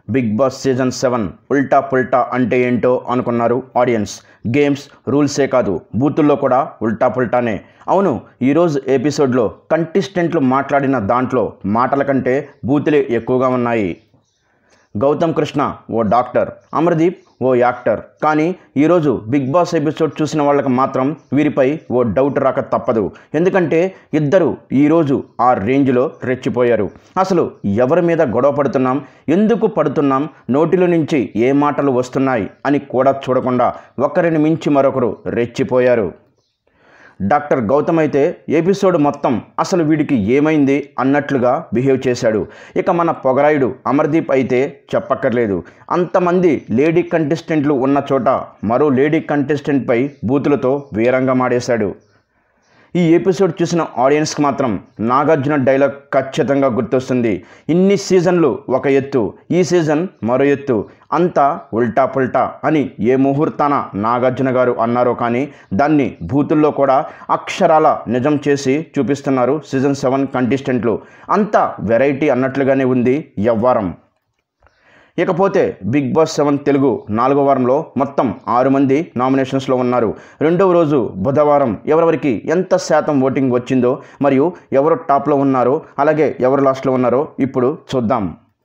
big boss season seven ఉల్టా పుల్టా అంటే ఏంటో అనుకున్నారు ఆడియన్స్ గేమ్స్ రూల్సే కాదు బూతుల్లో కూడా ఉల్టా పుల్టానే అవును ఈరోజు ఎపిసోడ్లో కంటెస్టెంట్లు మాట్లాడిన దాంట్లో మాటల కంటే బూతులే ఎక్కువగా ఉన్నాయి గౌతమ్ కృష్ణ ఓ డాక్టర్ అమర్దీప్ ఓ యాక్టర్ కానీ ఈరోజు బిగ్ బాస్ ఎపిసోడ్ చూసిన వాళ్ళకి మాత్రం వీరిపై ఓ డౌట్ రాక తప్పదు ఎందుకంటే ఇద్దరు ఈరోజు ఆ రేంజ్లో రెచ్చిపోయారు అసలు ఎవరి మీద గొడవ పడుతున్నాం ఎందుకు పడుతున్నాం నోటిలో నుంచి ఏ మాటలు వస్తున్నాయి అని కూడా చూడకుండా ఒకరిని మించి మరొకరు రెచ్చిపోయారు డాక్టర్ గౌతమ్ అయితే ఎపిసోడ్ మొత్తం అసలు వీడికి ఏమైంది అన్నట్లుగా బిహేవ్ చేశాడు ఇక మన పొగరాయుడు అమర్దీప్ అయితే చెప్పక్కర్లేదు అంతమంది లేడీ కంటెస్టెంట్లు ఉన్న చోట మరో లేడీ కంటెస్టెంట్పై బూతులతో వీరంగా మాడేశాడు ఈ ఎపిసోడ్ చూసిన ఆడియన్స్కి మాత్రం నాగార్జున డైలాగ్ ఖచ్చితంగా గుర్తొస్తుంది ఇన్ని సీజన్లు ఒక ఎత్తు ఈ సీజన్ మరో ఎత్తు అంతా ఉల్టా పుల్టా అని ఏ ముహూర్తాన నాగార్జున గారు అన్నారో కానీ దాన్ని బూతుల్లో కూడా అక్షరాల నిజం చేసి చూపిస్తున్నారు సీజన్ సెవెన్ కంటెస్టెంట్లు అంతా వెరైటీ అన్నట్లుగానే ఉంది ఎవ్వారం ఇకపోతే బిగ్ బాస్ సెవెన్ తెలుగు నాలుగో వారంలో మొత్తం ఆరు మంది నామినేషన్స్లో ఉన్నారు రెండవ రోజు బుధవారం ఎవరెవరికి ఎంత శాతం ఓటింగ్ వచ్చిందో మరియు ఎవరు టాప్లో ఉన్నారో అలాగే ఎవరు లాస్ట్లో ఉన్నారో ఇప్పుడు చూద్దాం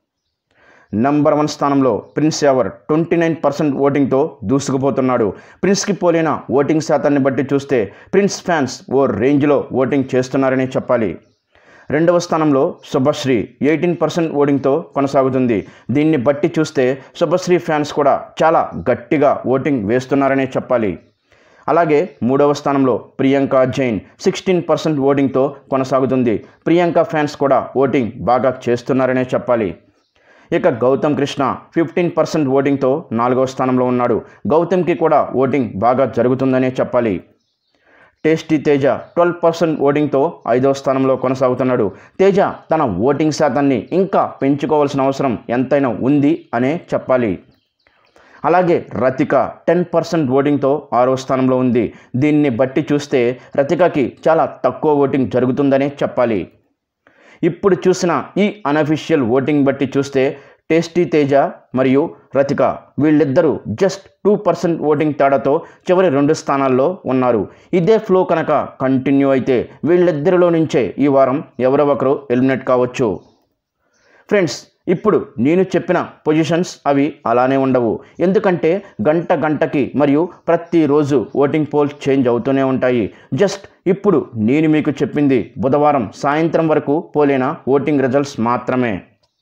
నంబర్ వన్ స్థానంలో Prince Yawar twenty nine percent ఓటింగ్తో దూసుకుపోతున్నాడు ప్రిన్స్కి పోలిన ఓటింగ్ శాతాన్ని బట్టి చూస్తే ప్రిన్స్ ఫ్యాన్స్ ఓ రేంజ్లో ఓటింగ్ చేస్తున్నారని చెప్పాలి రెండవ స్థానంలో శుభశ్రీ ఎయిటీన్ పర్సెంట్ ఓటింగ్తో కొనసాగుతుంది దీన్ని బట్టి చూస్తే శుభశ్రీ ఫ్యాన్స్ కూడా చాలా గట్టిగా ఓటింగ్ వేస్తున్నారనే చెప్పాలి అలాగే మూడవ స్థానంలో ప్రియాంక జైన్ సిక్స్టీన్ పర్సెంట్ ఓటింగ్తో కొనసాగుతుంది ప్రియాంక ఫ్యాన్స్ కూడా ఓటింగ్ బాగా చేస్తున్నారనే చెప్పాలి ఇక గౌతమ్ కృష్ణ ఫిఫ్టీన్ పర్సెంట్ ఓటింగ్తో నాలుగవ స్థానంలో ఉన్నాడు గౌతమ్కి కూడా ఓటింగ్ బాగా జరుగుతుందనే చెప్పాలి టేస్టీ తేజ ట్వెల్వ్ పర్సెంట్ ఓటింగ్తో ఐదవ స్థానంలో కొనసాగుతున్నాడు తేజ తన ఓటింగ్ శాతాన్ని ఇంకా పెంచుకోవాల్సిన అవసరం ఎంతైనా ఉంది అనే చెప్పాలి అలాగే రతిక టెన్ పర్సెంట్ ఓటింగ్తో ఆరో స్థానంలో ఉంది దీన్ని బట్టి చూస్తే రతికకి చాలా తక్కువ ఓటింగ్ జరుగుతుందనే చెప్పాలి ఇప్పుడు చూసిన ఈ అనఫిషియల్ ఓటింగ్ బట్టి చూస్తే టేస్టీ తేజ మరియు రతిక వీళ్ళిద్దరూ జస్ట్ టూ పర్సెంట్ ఓటింగ్ తేడాతో చివరి రెండు స్థానాల్లో ఉన్నారు ఇదే ఫ్లో కనుక కంటిన్యూ అయితే వీళ్ళిద్దరిలో నుంచే ఈ వారం ఎవరో ఒకరు ఎలిమినేట్ కావచ్చు ఫ్రెండ్స్ ఇప్పుడు నేను చెప్పిన పొజిషన్స్ అవి అలానే ఉండవు ఎందుకంటే గంట గంటకి మరియు ప్రతిరోజు ఓటింగ్ పోల్స్ చేంజ్ అవుతూనే ఉంటాయి జస్ట్ ఇప్పుడు నేను మీకు చెప్పింది బుధవారం సాయంత్రం వరకు పోలిన ఓటింగ్ రిజల్ట్స్ మాత్రమే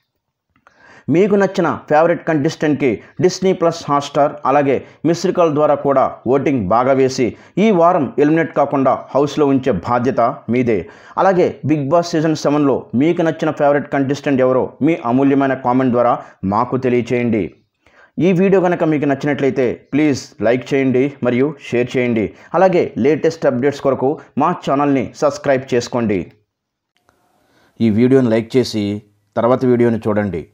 మీకు నచ్చిన ఫేవరెట్ కంటెస్టెంట్కి డిస్నీ ప్లస్ హాట్స్టార్ అలాగే మిస్డ్ కాల్ ద్వారా కూడా ఓటింగ్ బాగా వేసి ఈ వారం ఎలిమినేట్ కాకుండా హౌస్లో ఉంచే బాధ్యత మీదే అలాగే బిగ్ బాస్ సీజన్ సెవెన్లో మీకు నచ్చిన ఫేవరెట్ కంటెస్టెంట్ ఎవరో మీ అమూల్యమైన కామెంట్ ద్వారా మాకు తెలియచేయండి ఈ వీడియో కనుక మీకు నచ్చినట్లయితే ప్లీజ్ లైక్ చేయండి మరియు షేర్ చేయండి అలాగే లేటెస్ట్ అప్డేట్స్ కొరకు మా ఛానల్ని సబ్స్క్రైబ్ చేసుకోండి ఈ వీడియోని లైక్ చేసి తర్వాత వీడియోని చూడండి